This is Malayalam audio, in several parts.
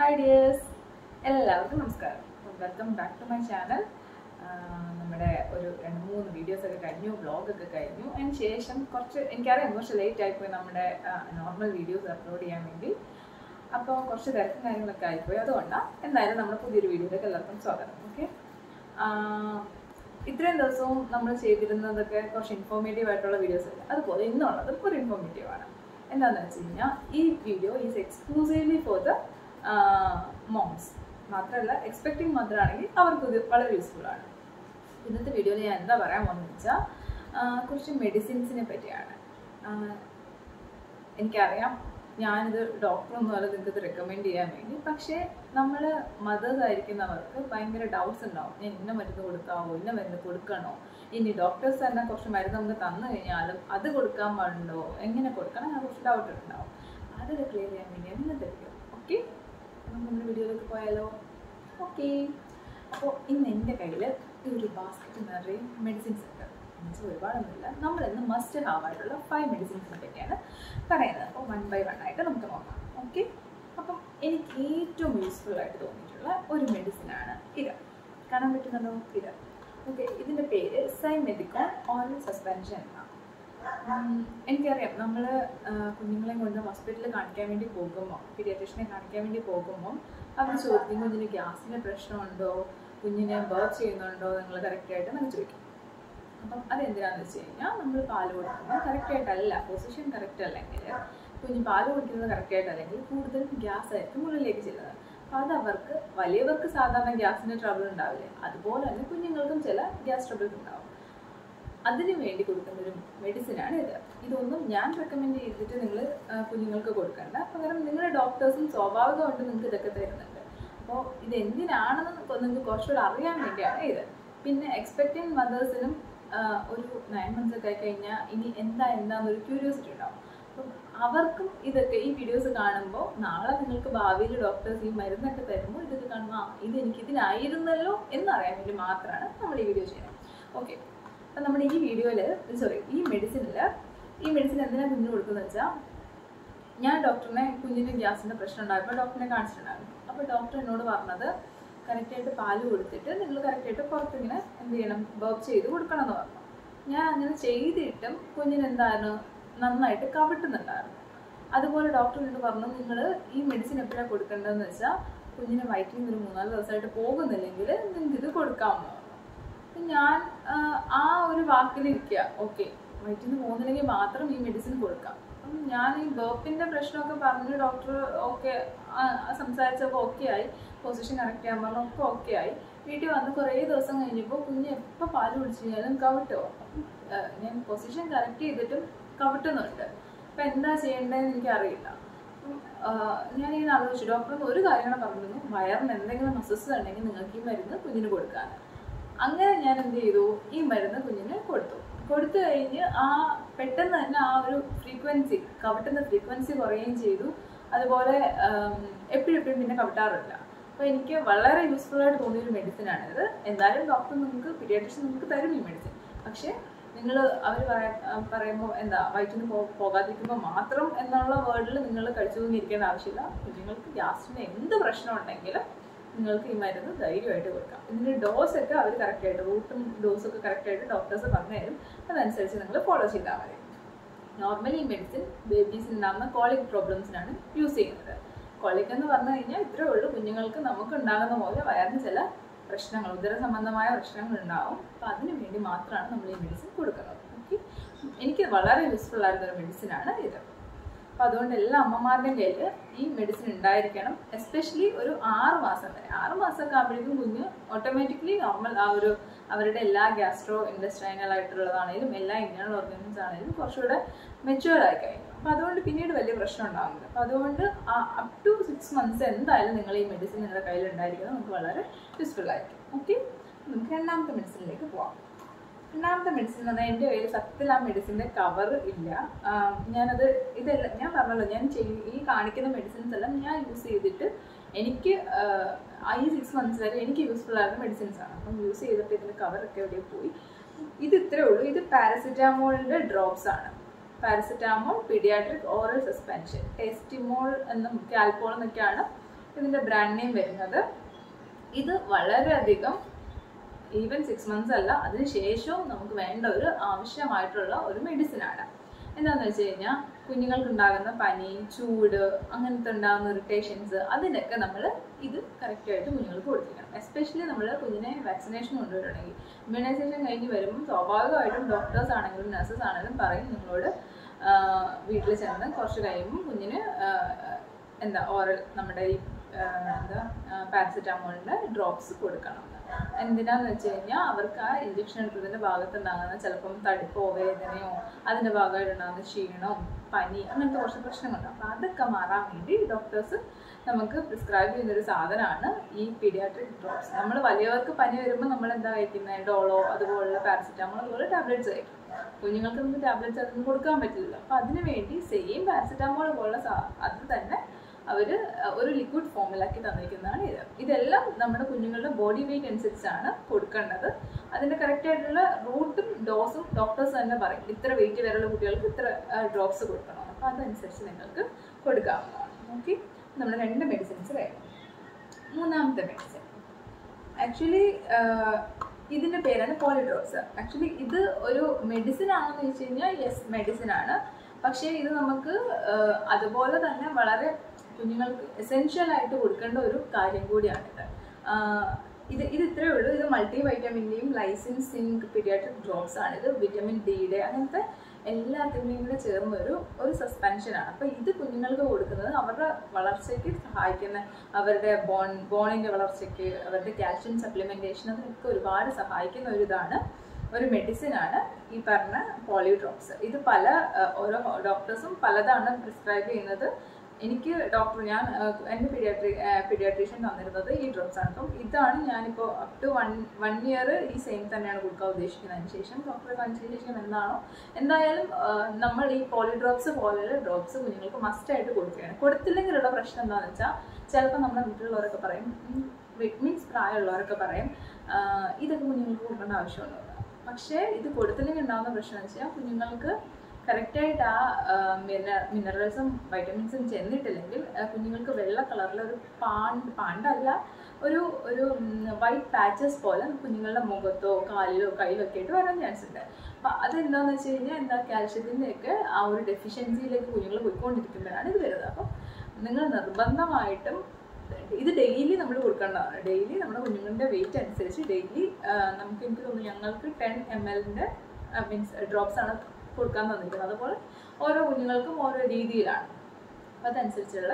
ഹായ് ഡിയേഴ്സ് എല്ലാവർക്കും നമസ്കാരം welcome back to my channel നമ്മുടെ ഒരു രണ്ട് മൂന്ന് വീഡിയോസ് ഒക്കെ കഴിഞ്ഞു വ്ളോഗൊക്കെ കഴിഞ്ഞു അതിന് ശേഷം കുറച്ച് എനിക്കറിയാം കുറച്ച് ലേറ്റ് ആയിപ്പോയി നമ്മുടെ നോർമൽ വീഡിയോസ് അപ്ലോഡ് ചെയ്യാൻ വേണ്ടി അപ്പോൾ കുറച്ച് തിരക്കും കാര്യങ്ങളൊക്കെ ആയിപ്പോയി അതുകൊണ്ടാണ് എന്തായാലും നമ്മുടെ പുതിയൊരു വീഡിയോയിലേക്ക് എല്ലാവർക്കും സ്വാഗതം ഓക്കെ ഇത്രയും ദിവസവും നമ്മൾ ചെയ്തിരുന്നതൊക്കെ കുറച്ച് ഇൻഫോർമേറ്റീവ് ആയിട്ടുള്ള വീഡിയോസ് അല്ലേ അതുപോലെ ഇന്നുള്ളത് ഒരു ഇൻഫോർമേറ്റീവ് ആണ് എന്താണെന്ന് വെച്ച് കഴിഞ്ഞാൽ ഈ video is exclusively for the moms മാത്രമല്ല എക്സ്പെക്ടിങ് മദർ ആണെങ്കിൽ അവർക്ക് ഇത് വളരെ യൂസ്ഫുൾ ആണ് ഇന്നത്തെ വീഡിയോയിൽ ഞാൻ എന്താ പറയാൻ പോകുന്നത് വെച്ചാൽ കുറച്ച് മെഡിസിൻസിനെ പറ്റിയാണ് ആ, എനിക്കറിയാം ഞാനിത് ഡോക്ടറൊന്നും അല്ല നിങ്ങൾക്ക് ഇത് റെക്കമെൻഡ് ചെയ്യാൻ വേണ്ടി പക്ഷേ നമ്മൾ മദേഴ്സ് ആയിരിക്കുന്നവർക്ക് ഭയങ്കര ഡൗട്ട്സ് ഉണ്ടാവും ഞാൻ ഇന്ന മരുന്ന് കൊടുക്കാവോ ഇന്ന മരുന്ന് കൊടുക്കണോ ഇനി ഡോക്ടേഴ്സ് തന്നെ കുറച്ച് മരുന്ന് നമുക്ക് തന്നു കഴിഞ്ഞാലും അത് കൊടുക്കാൻ പാടുണ്ടോ എങ്ങനെ കൊടുക്കണം അങ്ങനെ കുറച്ച് ഡൗട്ട് ഉണ്ടാവും അതൊക്കെ ക്ലിയർ ചെയ്യാൻ വേണ്ടിയാണ് ഇന്നത്തെ വീഡിയോ ഓക്കെ നമുക്ക് നമ്മുടെ വീഡിയോയിലേക്ക് പോയാലോ ഓക്കെ അപ്പോൾ ഇന്ന് എൻ്റെ കയ്യിൽ ഒരു ബാസ്ക്കറ്റ് നിറയെ മെഡിസിൻസ് ഉണ്ട് എന്നുവെച്ചാൽ ഒരുപാടൊന്നുമില്ല നമ്മൾ ഇന്ന് മസ്റ്റ് ഹാവ് ആയിട്ടുള്ള ഫൈവ് മെഡിസിൻസിനെ പറ്റിയാണ് പറയുന്നത് അപ്പോൾ വൺ ബൈ വൺ ആയിട്ട് നമുക്ക് നോക്കാം ഓക്കെ അപ്പം എനിക്ക് ഏറ്റവും യൂസ്ഫുൾ ആയിട്ട് തോന്നിയിട്ടുള്ള ഒരു മെഡിസിനാണ് ഇത് കാണാൻ പറ്റുന്നുണ്ടോ ഇത് ഓക്കെ ഇതിൻ്റെ പേര് സൈമെഡിക്കോൺ ഓറൽ സസ്പെൻഷൻ എന്നാണ് ഉം, എനിക്കറിയാം നമ്മൾ കുഞ്ഞുങ്ങളെ കൊണ്ട് ഹോസ്പിറ്റലിൽ കാണിക്കാൻ വേണ്ടി പോകുമ്പോൾ പീഡിയാട്രീഷനെ കാണിക്കാൻ വേണ്ടി പോകുമ്പോൾ അവർ ചോദിക്കും കുഞ്ഞിന് ഗ്യാസിന് പ്രശ്നമുണ്ടോ കുഞ്ഞിനെ ബർത്ത് ചെയ്യുന്നുണ്ടോ നിങ്ങൾ കറക്റ്റായിട്ട് നിങ്ങൾ ചോദിക്കും അപ്പം അതെന്തിനാന്ന് വെച്ച് കഴിഞ്ഞാൽ നമ്മൾ പാല് കൊടുക്കുന്നത് കറക്റ്റായിട്ടല്ല പൊസിഷൻ കറക്റ്റ് അല്ലെങ്കിൽ കുഞ്ഞ് പാല് കുടിക്കുന്നത് കറക്റ്റായിട്ടല്ലെങ്കിൽ കൂടുതൽ ഗ്യാസ് ആയിരിക്കും ഉള്ളിലേക്ക് ചെല്ലുന്നത് അപ്പോൾ അത് അവർക്ക് വലിയവർക്ക് സാധാരണ ഗ്യാസിൻ്റെ ട്രബിൾ ഉണ്ടാവില്ലേ അതുപോലെ തന്നെ കുഞ്ഞുങ്ങൾക്കും ചില ഗ്യാസ് ട്രബിൾസ് ഉണ്ടാവും അതിന് വേണ്ടി കൊടുക്കുന്ന ഒരു മെഡിസിനാണ് ഇത് ഇതൊന്നും ഞാൻ റെക്കമെൻഡ് ചെയ്തിട്ട് നിങ്ങൾ കുഞ്ഞുങ്ങൾക്ക് കൊടുക്കണ്ട പകരം നിങ്ങളുടെ ഡോക്ടേഴ്സും സ്വാഭാവികമായിട്ട് നിങ്ങൾക്ക് ഇതൊക്കെ തരുന്നുണ്ട് അപ്പോൾ ഇത് എന്തിനാണെന്ന് നിങ്ങൾക്ക് കുറച്ചുകൂടെ അറിയാൻ വേണ്ടിയാണ് ഇത് പിന്നെ എക്സ്പെക്റ്റിംഗ് മദേഴ്സിനും ഒരു നയൻ മന്ത്സ് ഒക്കെ ആയി കഴിഞ്ഞാൽ ഇനി എന്താ എന്താന്നൊരു ക്യൂരിയോസിറ്റി ഉണ്ടാവും അപ്പം അവർക്കും ഇതൊക്കെ ഈ വീഡിയോസ് കാണുമ്പോൾ നാളെ നിങ്ങൾക്ക് ഭാവിയിൽ ഡോക്ടേഴ്സ് ഈ മരുന്നൊക്കെ തരുമ്പോൾ ഇതൊക്കെ കാണുമ്പോൾ ആ ഇത് എനിക്ക് ഇതിനായിരുന്നല്ലോ എന്നറിയാൻ വേണ്ടി മാത്രമാണ് നമ്മൾ ഈ വീഡിയോ ചെയ്യുന്നത് ഓക്കെ അപ്പം നമ്മുടെ ഈ വീഡിയോയിൽ സോറി ഈ മെഡിസിനിൽ ഈ മെഡിസിൻ എന്തിനാണ് കുഞ്ഞിന് കൊടുക്കുന്നത് വെച്ചാൽ ഞാൻ ഡോക്ടറിനെ കുഞ്ഞിന് ഗ്യാസിൻ്റെ പ്രശ്നം ഉണ്ടായപ്പോൾ ഡോക്ടറിനെ കാണിച്ചിട്ടുണ്ടായിരുന്നു അപ്പോൾ ഡോക്ടർ എന്നോട് പറഞ്ഞത് കറക്റ്റായിട്ട് പാല് കൊടുത്തിട്ട് നിങ്ങൾ കറക്റ്റായിട്ട് പുറത്തിങ്ങനെ എന്ത് ചെയ്യണം ബർപ്പ് ചെയ്ത് കൊടുക്കണം എന്ന് പറഞ്ഞു ഞാൻ അങ്ങനെ ചെയ്തിട്ടും കുഞ്ഞിന് എന്തായിരുന്നു നന്നായിട്ട് കവിട്ടുന്നുണ്ടായിരുന്നു അതുപോലെ ഡോക്ടർ എന്നോട് പറഞ്ഞു നിങ്ങൾ ഈ മെഡിസിൻ എപ്പോഴാണ് കൊടുക്കേണ്ടതെന്ന് വെച്ചാൽ കുഞ്ഞിന് വയറ്റിൽ നിന്ന് ഒരു മൂന്നാല് ദിവസമായിട്ട് പോകുന്നില്ലെങ്കിൽ നിങ്ങൾക്ക് ഇത് കൊടുക്കാമെന്ന് പറഞ്ഞു അപ്പം ഞാൻ ആ, ആ ഒരു വാക്കിലിരിക്കുക ഓക്കെ വയറ്റിൽ നിന്ന് പോകുന്നില്ലെങ്കിൽ മാത്രം ഈ മെഡിസിൻ കൊടുക്കാം അപ്പം ഞാൻ ഈ ബേർപ്പിൻ്റെ പ്രശ്നമൊക്കെ പറഞ്ഞു ഡോക്ടർ ഓക്കെ സംസാരിച്ചപ്പോൾ ഓക്കെ ആയി പൊസിഷൻ കറക്റ്റ് ചെയ്യാൻ പറഞ്ഞു ഒക്കെ ഓക്കെ ആയി വീട്ടിൽ വന്ന് കുറേ ദിവസം കഴിഞ്ഞപ്പോൾ കുഞ്ഞ് എപ്പോൾ പാല് കുടിച്ചു കഴിഞ്ഞാലും കവിട്ടോ അപ്പം ആ, ഞാൻ പൊസിഷൻ കറക്റ്റ് ചെയ്തിട്ടും കവിട്ടുന്നുണ്ട് അപ്പം എന്താ ചെയ്യേണ്ടതെന്ന് എനിക്കറിയില്ല അപ്പം, ആ, ഞാനിങ്ങനെ ആലോചിച്ചു ഡോക്ടർ ഒരു കാര്യമാണ് പറഞ്ഞിരുന്നു വയറിന് എന്തെങ്കിലും മസസ് ഉണ്ടെങ്കിൽ നിങ്ങൾക്ക് ഈ മരുന്ന് കുഞ്ഞിന് കൊടുക്കാൻ അങ്ങനെ ഞാൻ എന്ത് ചെയ്തു ഈ മരുന്ന് കുഞ്ഞിന് കൊടുത്തു കൊടുത്തു കഴിഞ്ഞ് ആ പെട്ടെന്ന് തന്നെ ആ ഒരു ഫ്രീക്വൻസി കവിട്ടുന്ന ഫ്രീക്വൻസി കുറയുകയും ചെയ്തു അതുപോലെ എപ്പോഴും എപ്പോഴും പിന്നെ കവിട്ടാറില്ല അപ്പോൾ എനിക്ക് വളരെ യൂസ്ഫുൾ ആയിട്ട് തോന്നിയ ഒരു മെഡിസിനാണ് ഇത് എന്തായാലും ഡോക്ടർ നിങ്ങൾക്ക് പീഡിയാട്രിഷ്യൻ നിങ്ങൾക്ക് തരും ഈ മെഡിസിൻ പക്ഷേ നിങ്ങൾ അവർ പറയുമ്പോൾ എന്താ വയറ്റിന് പോ പോകാതിരിക്കുമ്പോൾ മാത്രം എന്നുള്ള വേർഡിൽ നിങ്ങൾ കഴിച്ചു തൂങ്ങിയിരിക്കേണ്ട ആവശ്യമില്ല കുഞ്ഞുങ്ങൾക്ക് ഗ്യാസിന് എന്ത് പ്രശ്നം ഉണ്ടെങ്കിലും നിങ്ങൾക്ക് ഈ മരുന്ന് ധൈര്യമായിട്ട് കൊടുക്കാം ഇതിൻ്റെ ഡോസ് ഒക്കെ അവർ കറക്റ്റായിട്ട് റൂട്ടും ഡോസും ഒക്കെ കറക്റ്റായിട്ട് ഡോക്ടേഴ്സ് പറഞ്ഞു തരും അതനുസരിച്ച് നിങ്ങൾ ഫോളോ ചെയ്താൽ മതി നോർമലി ഈ മെഡിസിൻ ബേബീസിന് ഉണ്ടാകുന്ന കോളിക് പ്രോബ്ലംസിനാണ് യൂസ് ചെയ്യുന്നത് കോളിക് എന്ന് പറഞ്ഞു കഴിഞ്ഞാൽ ഇത്രേ ഉള്ളൂ കുഞ്ഞുങ്ങൾക്ക് നമുക്ക് ഉണ്ടാകുന്ന പോലെ വയറിന് ചില പ്രശ്നങ്ങൾ ഉദര സംബന്ധമായ പ്രശ്നങ്ങൾ ഉണ്ടാവും അപ്പോൾ അതിന് വേണ്ടി മാത്രമാണ് നമ്മൾ ഈ മെഡിസിൻ കൊടുക്കുന്നത് ഓക്കെ എനിക്ക് വളരെ യൂസ്ഫുൾ ആയിരുന്ന ഒരു മെഡിസിനാണ് ഇത് അപ്പോൾ അതുകൊണ്ട് എല്ലാ അമ്മമാരുടെയും കയ്യിൽ ഈ മെഡിസിൻ ഉണ്ടായിരിക്കണം എസ്പെഷ്യലി ഒരു ആറ് മാസം വരെ ആറ് മാസമൊക്കെ ആകുമ്പോഴേക്കും കുഞ്ഞ് ഓട്ടോമാറ്റിക്കലി നോർമൽ ആ ഒരു അവരുടെ എല്ലാ ഗ്യാസ്ട്രോ ഇൻഡസ്ട്രൈനൽ ആയിട്ടുള്ളതാണെങ്കിലും എല്ലാ ഇന്റേണൽ ഓർഗൻസ് ആണെങ്കിലും കുറച്ചുകൂടെ മെച്ചുവർ ആയി കഴിഞ്ഞു അപ്പോൾ അതുകൊണ്ട് പിന്നീട് വലിയ പ്രശ്നം ഉണ്ടാകുന്നില്ല അപ്പോൾ അതുകൊണ്ട് അപ് ടു സിക്സ് മന്ത്സ് എന്തായാലും നിങ്ങൾ ഈ മെഡിസിൻ നിങ്ങളുടെ കയ്യിൽ ഉണ്ടായിരിക്കുന്നത് നമുക്ക് വളരെ യൂസ്ഫുൾ ആയിരിക്കും ഓക്കെ നമുക്ക് രണ്ടാമത്തെ മെഡിസിനിലേക്ക് പോവാം രണ്ടാമത്തെ മെഡിസിൻ എന്ന് പറഞ്ഞാൽ എൻ്റെ കയ്യിൽ സത്യത്തിൽ ആ മെഡിസിൻ്റെ കവർ ഇല്ല ആ, ഞാനത് ഇതല്ല ഞാൻ പറഞ്ഞല്ലോ ഞാൻ ചെയ് ഈ കാണിക്കുന്ന മെഡിസിൻസ് എല്ലാം ഞാൻ യൂസ് ചെയ്തിട്ട് എനിക്ക് ആ, ഈ സിക്സ് മന്ത്സ് വരെ എനിക്ക് യൂസ്ഫുൾ ആയിരുന്ന മെഡിസിൻസ് ആണ് അപ്പം യൂസ് ചെയ്തപ്പോൾ ഇതിൻ്റെ കവറൊക്കെ എവിടെ പോയി ഇത് ഇത്രേ ഉള്ളൂ ഇത് പാരസിറ്റാമോളിൻ്റെ ഡ്രോപ്സ് ആണ് പാരസിറ്റാമോൾ പീഡിയാട്രിക് ഓറൽ സസ്പെൻഷൻ ടെസ്റ്റിമോൾ എന്നും കാൽപോൾ എന്നൊക്കെയാണ് ഇതിന്റെ ബ്രാൻഡ് നെയിം വരുന്നത് ഇത് വളരെയധികം ഈവൻ സിക്സ് മന്ത്സ് അല്ല അതിനുശേഷവും നമുക്ക് വേണ്ട ഒരു ആവശ്യമായിട്ടുള്ള ഒരു മെഡിസിൻ ആണ് എന്താണെന്ന് വെച്ച് കഴിഞ്ഞാൽ കുഞ്ഞുങ്ങൾക്ക് ഉണ്ടാകുന്ന പനി ചൂട് അങ്ങനത്തെ ഉണ്ടാകുന്ന ഇറിറ്റേഷൻസ് അതിനൊക്കെ നമ്മൾ ഇത് കറക്റ്റായിട്ട് കുഞ്ഞുങ്ങൾക്ക് കൊടുത്തിരിക്കണം എസ്പെഷ്യലി നമ്മൾ കുഞ്ഞിനെ വാക്സിനേഷൻ കൊണ്ടുവരണമെങ്കിൽ ഇമ്മ്യൂണൈസേഷൻ കഴിഞ്ഞ് വരുമ്പോൾ സ്വാഭാവികമായിട്ടും ഡോക്ടേഴ്സ് ആണെങ്കിലും നഴ്സസ് ആണെങ്കിലും പറയും നിങ്ങളോട് വീട്ടിൽ ചെന്ന് കുറച്ച് കഴിയുമ്പോൾ കുഞ്ഞിന് എന്താ ഓറൽ നമ്മുടെ ഈ എന്താ പാരസെറ്റാമോളിൻ്റെ ഡ്രോപ്സ് കൊടുക്കണം എന്തിനാന്ന് വെച്ച് കഴിഞ്ഞാൽ അവർക്ക് ആ ഇഞ്ചക്ഷൻ എടുത്തതിന്റെ ഭാഗത്തുണ്ടാകുന്ന ചിലപ്പം തടുപ്പോ വേദനയോ അതിന്റെ ഭാഗമായിട്ട് ഉണ്ടാകുന്ന ക്ഷീണവും പനി അങ്ങനത്തെ കുറച്ച് പ്രശ്നങ്ങളുണ്ട് അപ്പം അതൊക്കെ മാറാൻ വേണ്ടി ഡോക്ടേഴ്സ് നമുക്ക് പ്രിസ്ക്രൈബ് ചെയ്യുന്നൊരു സാധനമാണ് ഈ പീഡിയാട്രിക് ഡ്രോപ്സ് നമ്മൾ വലിയവർക്ക് പനി വരുമ്പോൾ നമ്മൾ എന്താ കഴിക്കുന്നത് ഡോളോ അതുപോലുള്ള പാരസെറ്റാമോൾ അതുപോലെ ടാബ്ലറ്റ്സ് കഴിക്കും കുഞ്ഞുങ്ങൾക്ക് നമുക്ക് ടാബ്ലറ്റ്സ് അതൊന്നും കൊടുക്കാൻ പറ്റില്ല അപ്പം അതിന് വേണ്ടി സെയിം പാരസെറ്റാമോൾ പോലുള്ള അത് തന്നെ അവർ ഒരു ലിക്വിഡ് ഫോമിലാക്കി തന്നിരിക്കുന്നതാണ് ഇത് ഇതെല്ലാം നമ്മുടെ കുഞ്ഞുങ്ങളുടെ ബോഡി വെയിറ്റ് അനുസരിച്ചാണ് കൊടുക്കേണ്ടത് അതിൻ്റെ കറക്റ്റ് ആയിട്ടുള്ള റൂട്ടും ഡോസും ഡോക്ടേഴ്സ് തന്നെ പറയും ഇത്ര വെയിറ്റ് വരെയുള്ള കുട്ടികൾക്ക് ഇത്ര ഡ്രോപ്സ് കൊടുക്കണം അപ്പോൾ അതനുസരിച്ച് നിങ്ങൾക്ക് കൊടുക്കാവുന്നതാണ് ഓക്കെ നമ്മുടെ രണ്ട് മെഡിസിൻസ് കഴിഞ്ഞു മൂന്നാമത്തെ മെഡിസിൻ ആക്ച്വലി ഇതിൻ്റെ പേരാണ് പോളിഡ്രോപ്സ് ആക്ച്വലി ഇത് ഒരു മെഡിസിൻ ആണെന്ന് വെച്ച് കഴിഞ്ഞാൽ യെസ് മെഡിസിൻ ആണ് പക്ഷേ ഇത് നമുക്ക് അതുപോലെ തന്നെ വളരെ കുഞ്ഞുങ്ങൾക്ക് എസെൻഷ്യൽ ആയിട്ട് കൊടുക്കേണ്ട ഒരു കാര്യം കൂടിയാണിത് ഇത് ഇത് ഇത്രയേ ഉള്ളൂ ഇത് മൾട്ടി വൈറ്റമിൻ്റെയും ലൈസിൻ സിങ്ക് പീഡിയാട്രിക് ഡ്രോപ്സ് ആണ് ഇത് വിറ്റമിൻ ഡിയുടെ അങ്ങനത്തെ എല്ലാത്തിൻ്റെയും കൂടെ ചേർന്ന ഒരു ഒരു സസ്പെൻഷനാണ് അപ്പോൾ ഇത് കുഞ്ഞുങ്ങൾക്ക് കൊടുക്കുന്നത് അവരുടെ വളർച്ചയ്ക്ക് സഹായിക്കുന്ന അവരുടെ ബോൺ ബോണിൻ്റെ വളർച്ചയ്ക്ക് അവരുടെ കാൽഷ്യം സപ്ലിമെൻറ്റേഷൻ അതിനൊക്കെ ഒരുപാട് സഹായിക്കുന്ന ഒരു ഇതാണ് ഒരു മെഡിസിൻ ആണ് ഈ പറഞ്ഞ പോളിഡ്രോപ്സ് ഇത് പല ഓരോ ഡോക്ടേഴ്സും പലതാണ് പ്രിസ്ക്രൈബ് ചെയ്യുന്നത് എനിക്ക് ഡോക്ടർ ഞാൻ എൻ്റെ പീഡിയാട്രി പീഡിയാട്രീഷ്യൻ തന്നിരുന്നത് ഈ ഡ്രോപ്സ് ആണ് അപ്പം ഇതാണ് ഞാനിപ്പോൾ up to one one year ഈ സെയിം തന്നെയാണ് കൊടുക്കാൻ ഉദ്ദേശിക്കുന്നതിന് ശേഷം ഡോക്ടറെ കാണിച്ചതിന് ശേഷം എന്താണോ എന്തായാലും നമ്മൾ ഈ പോളിഡ്രോപ്സ് പോലെയുള്ള ഡ്രോപ്സ് കുഞ്ഞുങ്ങൾക്ക് മസ്റ്റായിട്ട് കൊടുക്കുകയാണ് കൊടുത്തില്ലെങ്കിലുള്ള പ്രശ്നം എന്താണെന്ന് വെച്ചാൽ ചിലപ്പോൾ നമ്മുടെ വീട്ടിലുള്ളവരൊക്കെ പറയും മീൻസ് പ്രായമുള്ളവരൊക്കെ പറയും ഇതൊക്കെ കുഞ്ഞുങ്ങൾക്ക് കൊടുക്കേണ്ട ആവശ്യമുണ്ടോ പക്ഷേ ഇത് കൊടുത്തില്ലെങ്കിൽ ഉണ്ടാകുന്ന പ്രശ്നം എന്ന് വെച്ചാൽ കുഞ്ഞുങ്ങൾക്ക് കറക്റ്റായിട്ട് ആ മിനറൽസും വൈറ്റമിൻസും ചെന്നിട്ടില്ലെങ്കിൽ കുഞ്ഞുങ്ങൾക്ക് വെള്ള കളറിലൊരു പാണ്ട് പാണ്ടല്ല ഒരു ഒരു വൈറ്റ് പാച്ചസ് പോലെ കുഞ്ഞുങ്ങളുടെ മുഖത്തോ കാലിലോ കയ്യിലോ ഒക്കെ ആയിട്ട് വരാൻ ചാൻസ് ഉണ്ട് അപ്പം അതെന്താണെന്ന് വെച്ച് കഴിഞ്ഞാൽ എന്താ കാൽഷ്യത്തിൻ്റെയൊക്കെ ആ ഒരു ഡെഫിഷ്യൻസിയിലേക്ക് കുഞ്ഞുങ്ങൾ പോയിക്കൊണ്ടിരിക്കുമ്പോഴാണ് ഇത് വരുന്നത് അപ്പം നിങ്ങൾ നിർബന്ധമായിട്ടും ഇത് ഡെയിലി നമ്മൾ കൊടുക്കേണ്ടതാണ് ഡെയിലി നമ്മുടെ കുഞ്ഞുങ്ങളുടെ വെയിറ്റ് അനുസരിച്ച് ഡെയിലി നമുക്ക് എനിക്ക് തോന്നുന്നു ഞങ്ങൾക്ക് ടെൻ എം എല്ലിൻ്റെ മീൻസ് ഡ്രോപ്സ് ആണ് കൊടുക്കാൻ തന്നിരിക്കുന്നത് അതുപോലെ ഓരോ കുഞ്ഞുങ്ങൾക്കും ഓരോ രീതിയിലാണ് അപ്പം അതനുസരിച്ചുള്ള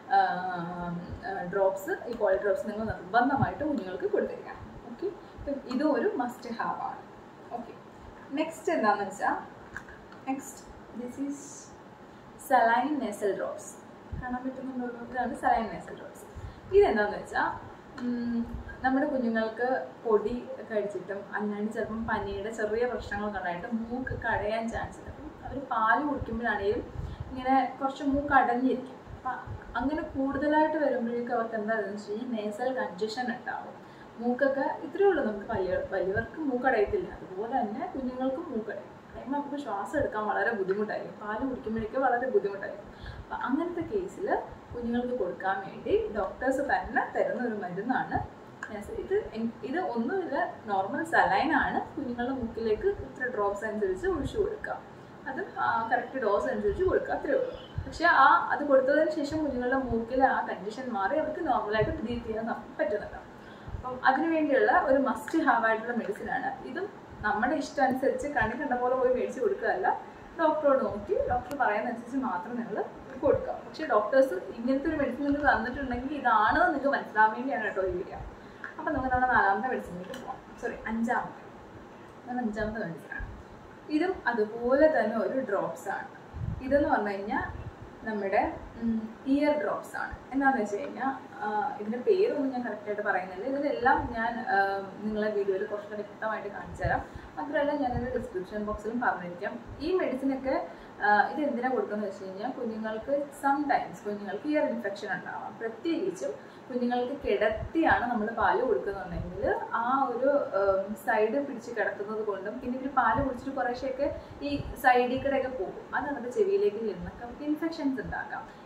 ഡ്രോപ്സ് ഈ പോളി ഡ്രോപ്സ് നിങ്ങൾ നിർബന്ധമായിട്ട് കുഞ്ഞുങ്ങൾക്ക് കൊടുത്തിരിക്കണം ഓക്കെ അപ്പം ഇതും ഒരു മസ്റ്റ് ഹാവ് ആണ് ഓക്കെ നെക്സ്റ്റ് എന്താണെന്ന് വെച്ചാൽ next this is saline nasal drops കാണാൻ പറ്റുന്നുണ്ടല്ലോ ഇതാണ് സലൈൻ നെസൽ ഡ്രോപ്സ് ഇതെന്താണെന്ന് വെച്ചാൽ നമ്മുടെ കുഞ്ഞുങ്ങൾക്ക് പൊടി കഴിച്ചിട്ടും അല്ലാണ്ട് ചിലപ്പം പനിയുടെ ചെറിയ പ്രശ്നങ്ങളൊക്കെ ഉണ്ടായിട്ട് മൂക്ക് കടയാൻ ചാൻസ് ഉണ്ട് അപ്പം അവർ പാല് കുടിക്കുമ്പോഴാണെങ്കിലും ഇങ്ങനെ കുറച്ച് മൂക്ക് അടഞ്ഞിരിക്കും അപ്പം അങ്ങനെ കൂടുതലായിട്ട് വരുമ്പോഴേക്കും അവർക്ക് എന്താണെന്ന് വെച്ച് കഴിഞ്ഞാൽ നേസൽ കൺജഷൻ ഉണ്ടാവും മൂക്കൊക്കെ ഇത്രയേ ഉള്ളൂ നമുക്ക് വലിയ വലിയവർക്ക് മൂക്കടയത്തില്ല അതുപോലെ തന്നെ കുഞ്ഞുങ്ങൾക്കും മൂക്കടയും കഴിയുമ്പോൾ നമുക്ക് ശ്വാസം എടുക്കാൻ വളരെ ബുദ്ധിമുട്ടായിരിക്കും പാല് കുടിക്കുമ്പോഴേക്കും വളരെ ബുദ്ധിമുട്ടായിരിക്കും അപ്പം അങ്ങനത്തെ കേസിൽ കുഞ്ഞുങ്ങൾക്ക് കൊടുക്കാൻ വേണ്ടി ഡോക്ടേഴ്സ് തന്നെ തരുന്ന ഒരു മരുന്നാണ് ഇത് ഇത് ഒന്നുമില്ല നോർമൽ സലൈൻ ആണ് കുഞ്ഞുങ്ങളുടെ മൂക്കിലേക്ക് ഇത്ര ഡ്രോപ്സ് അനുസരിച്ച് ഒഴിച്ചു കൊടുക്കുക അത് കറക്റ്റ് ഡോസ് അനുസരിച്ച് കൊടുക്കുക അത്രേ ഉള്ളൂ പക്ഷെ ആ അത് കൊടുത്തതിന് ശേഷം കുഞ്ഞുങ്ങളുടെ മൂക്കിൽ ആ കണ്ടീഷൻ മാറി അവർക്ക് നോർമലായിട്ട് ബ്രീത്ത് ചെയ്യാൻ പറ്റുന്നുണ്ട് അപ്പം അതിനു വേണ്ടിയുള്ള ഒരു മസ്റ്റ് ഹാവ് ആയിട്ടുള്ള മെഡിസിൻ ആണ് ഇതും നമ്മുടെ ഇഷ്ടം അനുസരിച്ച് കണ്ണി കണ്ട പോലെ പോയി മേടിച്ച് കൊടുക്കുകയല്ല ഡോക്ടറോട് നോക്കി ഡോക്ടർ പറയുന്നതനുസരിച്ച് മാത്രം നിങ്ങൾ കൊടുക്കുക പക്ഷേ ഡോക്ടേഴ്സ് ഇങ്ങനത്തെ ഒരു മെഡിസിൻ നിങ്ങൾക്ക് തന്നിട്ടുണ്ടെങ്കിൽ ഇതാണ് നിങ്ങൾക്ക് മനസ്സിലാവാൻ വേണ്ടിയാണ് കേട്ടോ ഈ വീഡിയോ അപ്പം നമുക്ക് നമ്മുടെ നാലാമത്തെ മെഡിസിനിലേക്ക് പോകാം സോറി അഞ്ചാമത്തെ അത് അഞ്ചാമത്തെ മെഡിസിനാണ് ഇതും അതുപോലെ തന്നെ ഒരു ഡ്രോപ്സ് ആണ് ഇതെന്ന് പറഞ്ഞു കഴിഞ്ഞാൽ നമ്മുടെ ഇയർ ഡ്രോപ്സ് ആണ് എന്താണെന്ന് വെച്ച് കഴിഞ്ഞാൽ ഇതിൻ്റെ പേരൊന്നും ഞാൻ കറക്റ്റായിട്ട് പറയുന്നില്ല ഇതിലെല്ലാം ഞാൻ നിങ്ങളെ വീഡിയോയിൽ കുറച്ചുകൂടെ വ്യക്തമായിട്ട് കാണിച്ചു തരാം മാത്രമല്ല ഞാനൊരു ഡിസ്ക്രിപ്ഷൻ ബോക്സിലും പറഞ്ഞിരിക്കാം ഈ മെഡിസിനൊക്കെ ഇത് എന്തിനാണ് കൊടുക്കുന്നത് വെച്ച് കഴിഞ്ഞാൽ കുഞ്ഞുങ്ങൾക്ക് സം ടൈംസ് കുഞ്ഞുങ്ങൾക്ക് ഇയർ ഇൻഫെക്ഷൻ ഉണ്ടാവാം പ്രത്യേകിച്ചും കുഞ്ഞുങ്ങൾക്ക് കിടത്തിയാണ് നമ്മൾ പാല് കൊടുക്കുന്നുണ്ടെങ്കിൽ ആ ഒരു സൈഡ് പിടിച്ച് കിടക്കുന്നത് കൊണ്ടും പിന്നെ ഇവർ പാല് കുടിച്ചിട്ട് കുറേശ്ശെയൊക്കെ ഈ സൈഡിൽ കൂടെയൊക്കെ പോകും അത് നമ്മുടെ ചെവിയിലേക്ക് ചെന്നൊക്കെ നമുക്ക് ഇൻഫെക്ഷൻസ് ഉണ്ടാക്കാം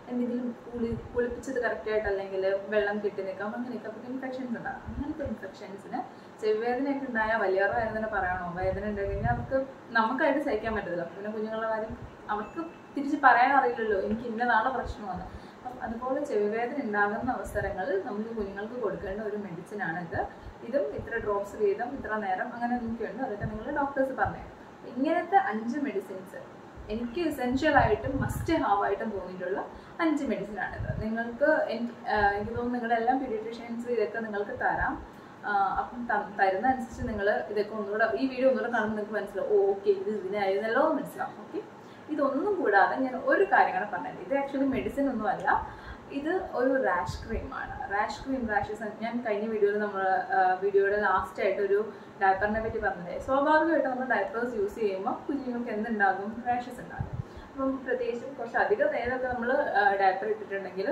എന്തെങ്കിലും കുളി കുളിപ്പിച്ചത് കറക്റ്റായിട്ട് അല്ലെങ്കിൽ വെള്ളം കെട്ടി നിൽക്കാം അങ്ങനെയൊക്കെ അപ്പോൾ ഇൻഫെക്ഷൻസ് ഉണ്ടാകും അങ്ങനത്തെ ഇൻഫെക്ഷൻസിന് ചെവിവേദനയൊക്കെ ഉണ്ടായാൽ വലിയവരുടെ കാര്യം തന്നെ പറയണോ വേദന ഉണ്ടെങ്കിൽ കഴിഞ്ഞാൽ അവർക്ക് നമുക്കായിട്ട് സഹിക്കാൻ പറ്റത്തില്ല പിന്നെ കുഞ്ഞുങ്ങളുടെ കാര്യം അവർക്ക് തിരിച്ച് പറയാൻ അറിയില്ലല്ലോ എനിക്ക് ഇന്നതാണ് പ്രശ്നമെന്ന് അപ്പം അതുപോലെ ചെവിവേദന ഉണ്ടാകുന്ന അവസരങ്ങളിൽ നമുക്ക് കുഞ്ഞുങ്ങൾക്ക് കൊടുക്കേണ്ട ഒരു മെഡിസിൻ ആണ് ഇത് ഇതും ഇത്ര ഡ്രോപ്സ് വീതം ഇത്ര നേരം അങ്ങനെ നോക്കിയുണ്ട് അതൊക്കെ നിങ്ങൾ ഡോക്ടേഴ്സ് പറഞ്ഞു ഇങ്ങനത്തെ അഞ്ച് മെഡിസിൻസ് എനിക്ക് എസെൻഷ്യൽ ആയിട്ടും മസ്റ്റ് ഹാവ് ആയിട്ടും തോന്നിയിട്ടുള്ള അഞ്ച് മെഡിസിൻ ആണിത് നിങ്ങൾക്ക് എനിക്ക് ആഹ് എനിക്ക് തോന്നുന്നു നിങ്ങളുടെ എല്ലാം പീഡിയട്രീഷ്യൻസ് ഇതൊക്കെ നിങ്ങൾക്ക് തരാം ആഹ് അപ്പം ത- തരുന്ന അനുസരിച്ച് നിങ്ങൾ ഇതൊക്കെ ഒന്നുകൂടെ ഈ വീഡിയോ ഒന്നുകൂടെ കാണുമ്പോൾ നിങ്ങൾക്ക് മനസ്സിലാവും ഓ ഓക്കെ ഇത് ഇതിനായിരുന്നല്ലോ എന്ന് മനസ്സിലാവും ഓക്കെ ഇതൊന്നും കൂടാതെ ഞാൻ ഒരു കാര്യം കൂടെ പറഞ്ഞത് ഇത് ആക്ച്വലി മെഡിസിൻ ഒന്നുമല്ല ഇത് ഒരു റാഷ് ക്രീമാണ് റാഷ് ക്രീം റാഷസ് ഞാൻ കഴിഞ്ഞ വീഡിയോയിൽ നമ്മൾ വീഡിയോയുടെ ലാസ്റ്റ് ആയിട്ട് ഒരു ഡയപ്പറിനെ പറ്റി പറഞ്ഞത് സ്വാഭാവികമായിട്ട് നമ്മൾ ഡയപ്പേഴ്സ് യൂസ് ചെയ്യുമ്പോൾ കുഞ്ഞുങ്ങൾക്ക് എന്തുണ്ടാകും റാഷസ് ഉണ്ടാകും അപ്പം പ്രത്യേകിച്ചും കുറച്ച് അധികം നേരമൊക്കെ നമ്മൾ ഡയപ്പർ ഇട്ടിട്ടുണ്ടെങ്കിൽ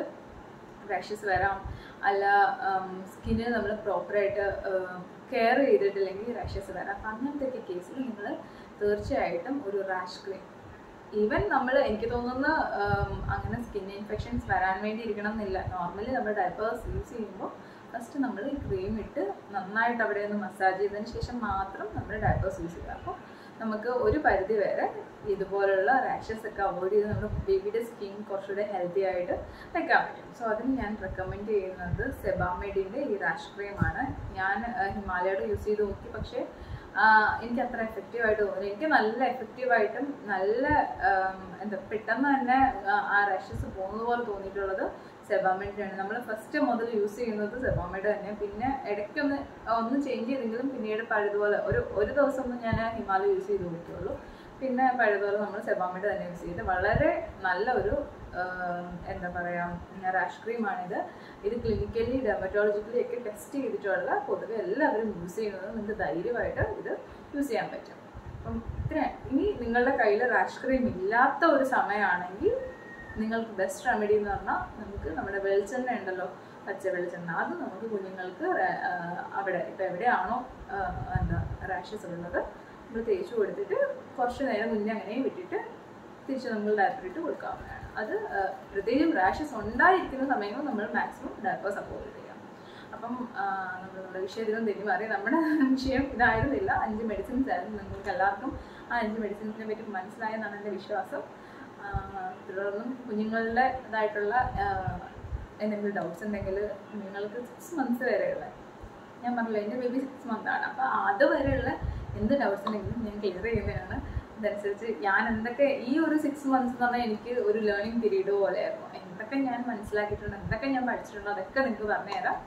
റാഷസ് വരാം അല്ല സ്കിന്നിന് നമ്മൾ പ്രോപ്പറായിട്ട് കെയർ ചെയ്തിട്ടില്ലെങ്കിൽ റാഷസ് വരാം അപ്പം അങ്ങനത്തെയൊക്കെ കേസിൽ നിങ്ങൾ തീർച്ചയായിട്ടും ഒരു റാഷ് ക്രീം ഈവൻ നമ്മൾ എനിക്ക് തോന്നുന്ന ഉം, അങ്ങനെ സ്കിൻ ഇൻഫെക്ഷൻസ് വരാൻ വേണ്ടി ഇരിക്കണം എന്നില്ല നോർമലി നമ്മൾ ഡയപ്പേഴ്സ് യൂസ് ചെയ്യുമ്പോൾ ഫസ്റ്റ് നമ്മൾ ഈ ക്രീം ഇട്ട് നന്നായിട്ട് അവിടെ ഒന്ന് മസാജ് ചെയ്തതിന് ശേഷം മാത്രം നമ്മൾ ഡയപ്പേഴ്സ് യൂസ് ചെയ്യുക അപ്പോൾ നമുക്ക് ഒരു പരിധി വരെ ഇതുപോലുള്ള റാഷസ് ഒക്കെ അവോയ്ഡ് ചെയ്ത് നമ്മുടെ ബേബിയുടെ സ്കിൻ കുറച്ചുകൂടെ ഹെൽത്തി ആയിട്ട് വെക്കാൻ പറ്റും സോ അതിന് ഞാൻ റെക്കമെൻഡ് ചെയ്യുന്നത് സെബാമെഡിൻ്റെ ഈ റാഷ് ക്രീമാണ് ഞാൻ ആ, ഹിമാലയയുടെ യൂസ് ചെയ്ത് നോക്കി പക്ഷേ ആഹ് എനിക്ക് അത്ര എഫക്റ്റീവ് ആയിട്ട് തോന്നി എനിക്ക് നല്ല എഫക്റ്റീവ് ആയിട്ടും നല്ല ആം, എന്താ പെട്ടെന്ന് തന്നെ ആ- ആ റഷസ് പോകുന്നത് പോലെ തോന്നിയിട്ടുള്ളത് സെബാമെഡിനാണ് നമ്മൾ ഫസ്റ്റ് മുതൽ യൂസ് ചെയ്യുന്നത് സെബാമെഡ് തന്നെ പിന്നെ ഇടയ്ക്കൊന്ന് ഒന്ന് ചേഞ്ച് ചെയ്തെങ്കിലും പിന്നീട് പഴയതുപോലെ ഒരു ഒരു ദിവസം ഒന്നും ഞാൻ ഹിമാലയ യൂസ് ചെയ്ത് നോക്കിയുള്ളൂ പിന്നെ പഴയതുപോലെ നമ്മൾ സെബാമെഡ് തന്നെ യൂസ് ചെയ്ത് വളരെ നല്ല ഒരു ആം, എന്താ പറയുക റാഷ് ക്രീമാണിത് ഇത് ക്ലിനിക്കലി ഡെർമറ്റോളജിക്കലി ഒക്കെ ടെസ്റ്റ് ചെയ്തിട്ടുള്ള പൊതുവെ എല്ലാവരും യൂസ് ചെയ്യുന്നത് നിങ്ങൾക്ക് ധൈര്യമായിട്ട് ഇത് യൂസ് ചെയ്യാൻ പറ്റും അപ്പം ഇത്ര ഇനി നിങ്ങളുടെ കയ്യിൽ റാഷ് ക്രീം ഇല്ലാത്ത ഒരു സമയമാണെങ്കിൽ നിങ്ങൾക്ക് ബെസ്റ്റ് റെമഡി എന്ന് പറഞ്ഞാൽ നമുക്ക് നമ്മുടെ വെളിച്ചെണ്ണ ഉണ്ടല്ലോ പച്ച വെളിച്ചെണ്ണ അത് നമുക്ക് കുഞ്ഞുങ്ങൾക്ക് ര- ആ, അവിടെ ഇപ്പം എവിടെയാണോ ആ, എന്താ റാഷസ് ഉള്ളത് നമ്മൾ തേച്ച് കൊടുത്തിട്ട് കുറച്ച് നേരം മുന്നേ അങ്ങനെ വിട്ടിട്ട് തിരിച്ച് നമ്മൾ ഡയപ്പർ ഇട്ട് കൊടുക്കാവുന്നതാണ് അത് ആ, പ്രത്യേകിച്ചും റാഷസ് ഉണ്ടായിരിക്കുന്ന സമയങ്ങളിൽ നമ്മൾ മാക്സിമം ഡയപ്പർ സപ്പോർട്ട് ചെയ്യാം അപ്പം ആ, നമ്മൾ നമ്മുടെ വിഷയത്തിലും തെറ്റി മാറി നമ്മുടെ വിഷയം ഇതായിരുന്നില്ല അഞ്ച് മെഡിസിൻസ് ആയിരുന്നു നിങ്ങൾക്ക് എല്ലാവർക്കും ആ അഞ്ച് മെഡിസിൻസിനെ പറ്റി മനസ്സിലായെന്നാണ് എൻ്റെ വിശ്വാസം ആ, തുടർന്നും കുഞ്ഞുങ്ങളുടെ ഇതായിട്ടുള്ള ആ, എന്തെങ്കിലും ഡൗട്ട്സ് ഉണ്ടെങ്കിൽ നിങ്ങൾക്ക് സിക്സ് മന്ത്സ് വരെയുള്ള ഞാൻ പറഞ്ഞില്ല എൻ്റെ ബേബി സിക്സ് മന്ത് ആണ് അപ്പോൾ അതുവരെയുള്ള എന്ത് ഡൗട്ട്സ് ഉണ്ടെങ്കിലും ഞാൻ ക്ലിയർ ചെയ്യുന്നതാണ് അതനുസരിച്ച് ഞാൻ എന്തൊക്കെ ഈ ഒരു സിക്സ് മന്ത്സ് എന്ന് പറഞ്ഞാൽ എനിക്ക് ഒരു ലേണിംഗ് പീരീഡ് പോലെയായിരുന്നു എന്തൊക്കെ ഞാൻ മനസ്സിലാക്കിയിട്ടുണ്ട് എന്തൊക്കെ ഞാൻ പഠിച്ചിട്ടുണ്ടോ അതൊക്കെ നിങ്ങൾക്ക് പറഞ്ഞുതരാം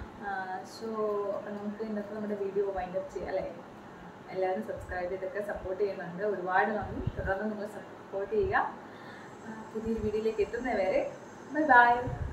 സോ അപ്പം നമുക്ക് ഇന്നത്തെ നമ്മുടെ വീഡിയോ വൈൻഡ് അപ്പ് ചെയ്യാം അല്ലേ എല്ലാവരും സബ്സ്ക്രൈബ് ചെയ്തൊക്കെ സപ്പോർട്ട് ചെയ്യുന്നുണ്ട് ഒരുപാട് നന്ദി തുടർന്ന് നിങ്ങൾ സപ്പോർട്ട് ചെയ്യുക ആ, പുതിയൊരു വീഡിയോയിലേക്ക് എത്തുന്നവരെ ബൈ ബൈ